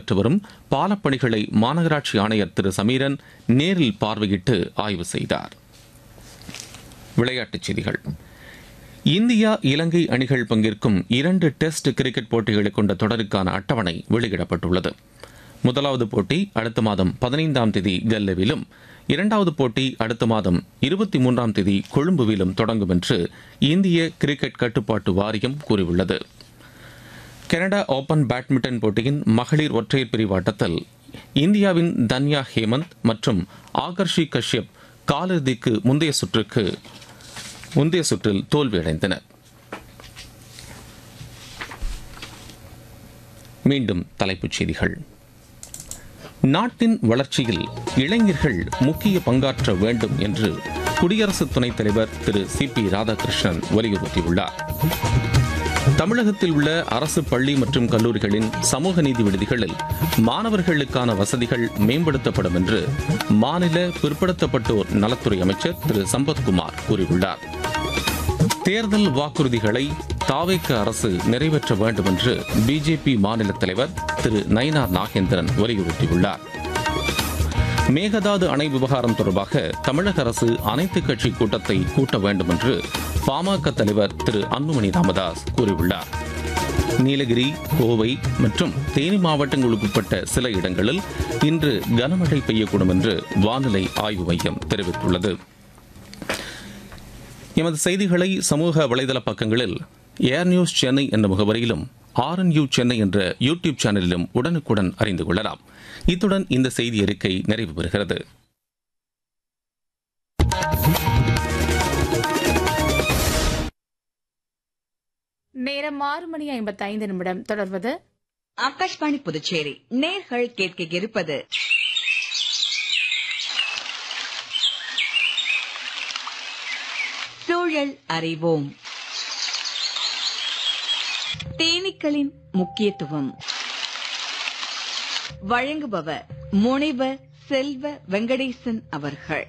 நடைபெற்று வரும் பாலப்பணிகளை மாநகராட்சி ஆணையர் திரு சமீரன் நேரில் பார்வையிட்டு ஆய்வு செய்தார் விளையாட்டுச் செய்திகள் இந்தியா இலங்கை அணிகள் பங்கேற்கும் இரண்டு டெஸ்ட் கிரிக்கெட் போட்டிகளை கொண்ட தொடருக்கான அட்டவணை வெளியிடப்பட்டுள்ளது முதலாவது போட்டி அடுத்த மாதம் பதினைந்தாம் தேதி கல்லவிலும் இரண்டாவது போட்டி அடுத்த மாதம் இருபத்தி மூன்றாம் தேதி கொழும்புவிலும் தொடங்கும் என்று இந்திய கிரிக்கெட் கட்டுப்பாட்டு வாரியம் கூறியுள்ளது கனடா ஓபன் பேட்மிண்டன் போட்டியின் மகளிர் ஒற்றையர் பிரிவு ஆட்டத்தில் இந்தியாவின் தன்யா ஹேமந்த் மற்றும் ஆகர்ஷி கஷ்யப் காலிறுதிக்கு முந்தைய சுற்றுக்கு முந்தைய சுற்றில் தோல்வியடைந்தனர் மீண்டும் தலைப்புச் செய்திகள் நாட்டின் வளர்ச்சியில் இளைஞர்கள் முக்கிய பங்காற்ற வேண்டும் என்று குடியரசு துணைத் தலைவர் திரு சி பி ராதாகிருஷ்ணன் வலியுறுத்தியுள்ளார் தமிழகத்தில் உள்ள அரசு பள்ளி மற்றும் கல்லூரிகளின் சமூக நீதி விடுதிகளில் மாணவர்களுக்கான வசதிகள் மேம்படுத்தப்படும் என்று மாநில பிற்படுத்தப்பட்டோர் நலத்துறை அமைச்சர் திரு சம்பத்குமார் கூறியுள்ளார் தேர்தல் வாக்குறுதிகளை தாவேக்க அரசு நிறைவேற்ற வேண்டும் என்று பிஜேபி மாநில தலைவர் திரு நயினார் நாகேந்திரன் வலியுறுத்தியுள்ளார் மேகதாது அணை விவகாரம் தொடர்பாக தமிழக அரசு அனைத்துக் கட்சி கூட்டத்தை கூட்ட வேண்டும் என்று பாமக தலைவர் திரு அன்புமணி ராமதாஸ் கூறியுள்ளார் நீலகிரி கோவை மற்றும் தேனி மாவட்டங்களுக்கு உட்பட்ட சில இடங்களில் இன்று கனமழை பெய்யக்கூடும் என்று வானிலை ஆய்வு மையம் தெரிவித்துள்ளது எமது செய்திகளை சமூக வலைதள பக்கங்களில் ஏர் நியூஸ் சென்னை என்ற முகவரியிலும் ஆர்என்யூ சென்னை என்ற யூடியூப் சேனலிலும் உடனுக்குடன் அறிந்து கொள்ளலாம் இத்துடன் இந்த செய்தி அறிக்கை நிறைவு பெறுகிறது நேரம் ஆறு மணி ஐம்பத்தைந்து நிமிடம் தொடர்வது ஆகாஷ்வாணி புதுச்சேரி நேர்கள் கேட்க இருப்பது சூழல் அறிவோம் தேனீக்களின் முக்கியத்துவம் வழங்குபவர் முனைவர் செல்வ வெங்கடேசன் அவர்கள்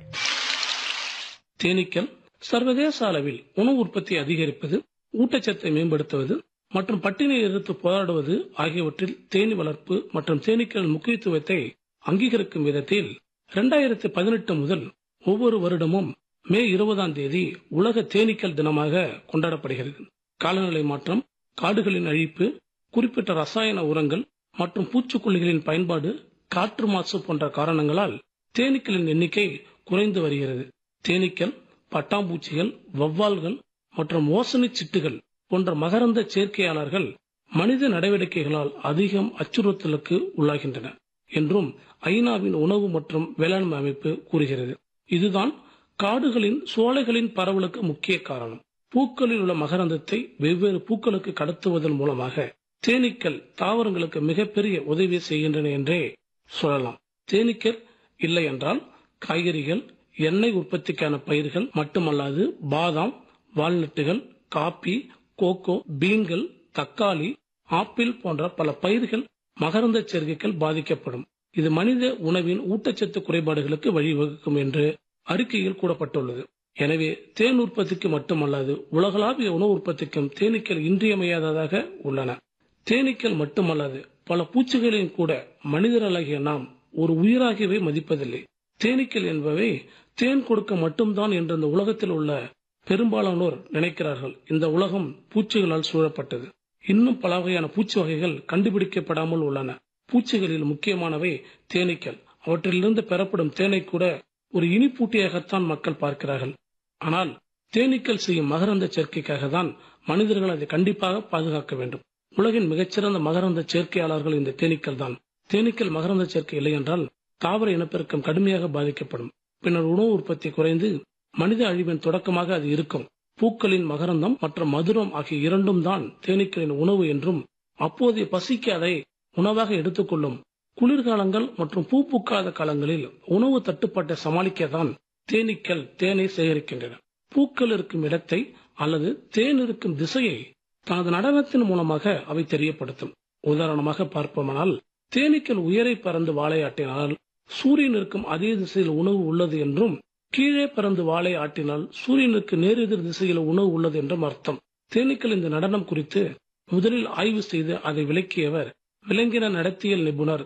தேனீக்கள் சர்வதேச அளவில் உணவு உற்பத்தி அதிகரிப்பது ஊட்டச்சத்தை மேம்படுத்துவது மற்றும் பட்டினியை எதிர்த்து போராடுவது ஆகியவற்றில் தேனி வளர்ப்பு மற்றும் தேனீக்களின் முக்கியத்துவத்தை அங்கீகரிக்கும் விதத்தில் இரண்டாயிரத்தி பதினெட்டு முதல் ஒவ்வொரு வருடமும் மே இருபதாம் தேதி உலக தேனீக்கள் தினமாக கொண்டாடப்படுகிறது காலநிலை மாற்றம் காடுகளின் அழிப்பு குறிப்பிட்ட ரசாயன உரங்கள் மற்றும் பூச்சிக்கொல்லிகளின் பயன்பாடு காற்று மாசு போன்ற காரணங்களால் தேனீக்களின் எண்ணிக்கை குறைந்து வருகிறது தேனீக்கள் பட்டாம்பூச்சிகள் வவ்வால்கள் மற்றும் ஓசனை சிட்டுகள் போன்ற மகரந்த சேர்க்கையாளர்கள் மனித நடவடிக்கைகளால் அதிகம் அச்சுறுத்தலுக்கு உள்ளாகின்றன என்றும் ஐநாவின் உணவு மற்றும் வேளாண்மை அமைப்பு கூறுகிறது இதுதான் காடுகளின் சோலைகளின் பரவலுக்கு முக்கிய காரணம் பூக்களில் உள்ள மகரந்தத்தை வெவ்வேறு பூக்களுக்கு கடத்துவதன் மூலமாக தேனீக்கள் தாவரங்களுக்கு மிகப்பெரிய உதவி செய்கின்றன என்றே சொல்லலாம் தேனீக்கள் இல்லை என்றால் காய்கறிகள் எண்ணெய் உற்பத்திக்கான பயிர்கள் மட்டுமல்லாது பாதாம் வால்நட்டுகள் காபி கோகோ பீன்கள் தக்காளி ஆப்பிள் போன்ற பல பயிர்கள் மகரந்த சேர்க்கைகள் பாதிக்கப்படும் இது மனித உணவின் ஊட்டச்சத்து குறைபாடுகளுக்கு வழிவகுக்கும் என்று அறிக்கையில் கூறப்பட்டுள்ளது எனவே தேன் உற்பத்திக்கு மட்டுமல்லாது உலகளாவிய உணவு உற்பத்திக்கும் தேனீக்கள் இன்றியமையாததாக உள்ளன தேனீக்கள் மட்டுமல்லாது பல பூச்சிகளையும் கூட மனிதர்களாகிய நாம் ஒரு உயிராகவே மதிப்பதில்லை தேனீக்கள் என்பவை தேன் கொடுக்க மட்டும்தான் என்ற இந்த உலகத்தில் உள்ள பெரும்பாலானோர் நினைக்கிறார்கள் இந்த உலகம் பூச்சிகளால் சூழப்பட்டது இன்னும் பல வகையான பூச்சி வகைகள் கண்டுபிடிக்கப்படாமல் உள்ளன பூச்சிகளில் முக்கியமானவை தேனீக்கள் அவற்றிலிருந்து பெறப்படும் தேனை கூட ஒரு இனிப்பூட்டியாகத்தான் மக்கள் பார்க்கிறார்கள் ஆனால் தேனீக்கள் செய்யும் மகரந்த சேர்க்கைக்காக தான் மனிதர்கள் அதை கண்டிப்பாக பாதுகாக்க வேண்டும் உலகின் மிகச்சிறந்த மகரந்த சேர்க்கையாளர்கள் இந்த தேனீக்கள் தான் தேனீக்கள் மகரந்த சேர்க்கை இல்லை என்றால் தாவர இனப்பெருக்கம் கடுமையாக பாதிக்கப்படும் பின்னர் உணவு உற்பத்தி குறைந்து மனித அழிவின் தொடக்கமாக அது இருக்கும் பூக்களின் மகரந்தம் மற்றும் மதுரம் ஆகிய இரண்டும் தான் தேனீக்களின் உணவு என்றும் அப்போதைய பசிக்கு அதை உணவாக எடுத்துக்கொள்ளும் குளிர்காலங்கள் மற்றும் பூ பூக்காத காலங்களில் உணவு தட்டுப்பாட்டை சமாளிக்கத்தான் தேனீக்கள் தேனை சேகரிக்கின்றன பூக்கள் இருக்கும் இடத்தை அல்லது தேன் இருக்கும் திசையை தனது நடனத்தின் மூலமாக அவை தெரியப்படுத்தும் உதாரணமாக பார்ப்போமானால் தேனீக்கள் உயரை பறந்து வாழையாட்டினால் சூரியன் இருக்கும் அதே திசையில் உணவு உள்ளது என்றும் கீழே பறந்து வாழை ஆட்டினால் சூரியனுக்கு நேரெதிர் திசையில் உணவு உள்ளது என்றும் அர்த்தம் தேனீக்கள் இந்த நடனம் குறித்து முதலில் ஆய்வு செய்து அதை விளக்கியவர் விலங்கின நடத்தியல் நிபுணர்